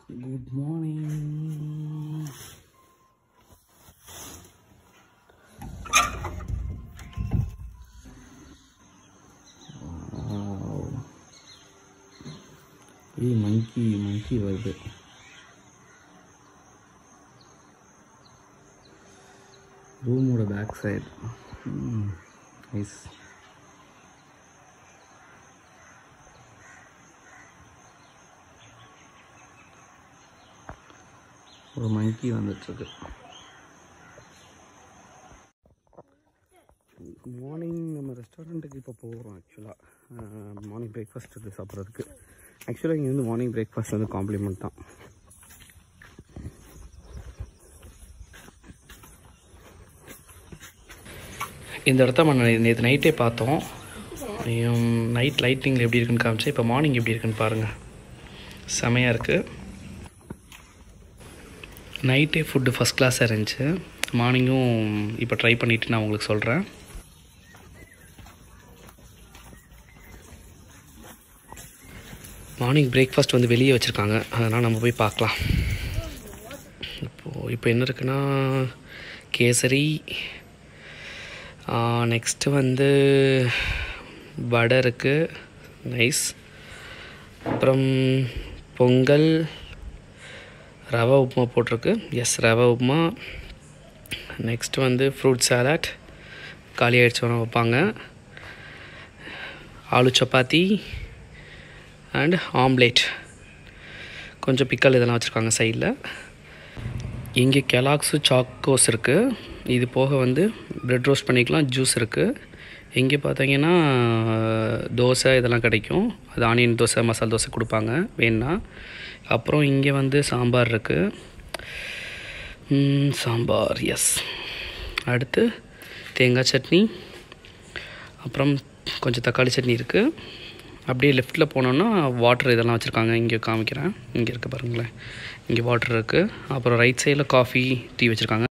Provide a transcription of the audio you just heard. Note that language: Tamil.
Good morning. Wow. ஏய் மங்கி மங்கி வருது ரூமோட பேக் சைடு நைஸ் ஒரு மங்கி வந்துட்டுருக்கு மார்னிங் நம்ம ரெஸ்டாரண்ட்டுக்கு இப்போ போகிறோம் ஆக்சுவலாக மார்னிங் பிரேக்ஃபாஸ்ட் இது சாப்பிட்றதுக்கு ஆக்சுவலாக இங்கே வந்து மார்னிங் பிரேக்ஃபாஸ்ட் வந்து காம்ப்ளிமெண்ட் தான் இந்த இடத்த நம்ம நேற்று நைட்டே பார்த்தோம் நைட் லைட்டிங்கில் எப்படி இருக்குன்னு காமிச்சு இப்போ மார்னிங் எப்படி இருக்குன்னு பாருங்கள் செமையாக இருக்குது நைட்டே ஃபுட்டு ஃபஸ்ட் கிளாஸாக இருந்துச்சு மார்னிங்கும் இப்போ ட்ரை பண்ணிவிட்டு நான் உங்களுக்கு சொல்கிறேன் மார்னிங் பிரேக்ஃபாஸ்ட் வந்து வெளியே வச்சுருக்காங்க அதனால் நம்ம போய் பார்க்கலாம் இப்போது இப்போ என்ன இருக்குன்னா கேசரி நெக்ஸ்ட்டு வந்து வடை இருக்குது நைஸ் அப்புறம் பொங்கல் ரவா உப்புமா போட்டிருக்கு எஸ் ரவா உப்புமா நெக்ஸ்ட் வந்து ஃப்ரூட் சாலட் காலி ஆகிடுச்சு வர வைப்பாங்க ஆலு சப்பாத்தி அண்ட் ஆம்லேட் கொஞ்சம் பிக்கல் இதெல்லாம் வச்சுருக்காங்க சைடில் இங்கே கெலாக்ஸு சாக்கோஸ் இருக்குது இது போக வந்து ப்ரெட் ரோஸ்ட் பண்ணிக்கலாம் ஜூஸ் இருக்குது இங்கே பார்த்தீங்கன்னா தோசை இதெல்லாம் கிடைக்கும் அது ஆனியன் தோசை மசால் தோசை கொடுப்பாங்க வேணுன்னா அப்புறம் இங்கே வந்து சாம்பார் இருக்குது சாம்பார் எஸ் அடுத்து தேங்காய் சட்னி அப்புறம் கொஞ்சம் தக்காளி சட்னி இருக்குது அப்படியே லெஃப்ட்டில் போனோன்னா வாட்டர் இதெல்லாம் வச்சுருக்காங்க இங்கே காமிக்கிறேன் இங்கே இருக்குது பாருங்களேன் இங்கே வாட்டர் இருக்குது அப்புறம் ரைட் சைடில் காஃபி டீ வச்சுருக்காங்க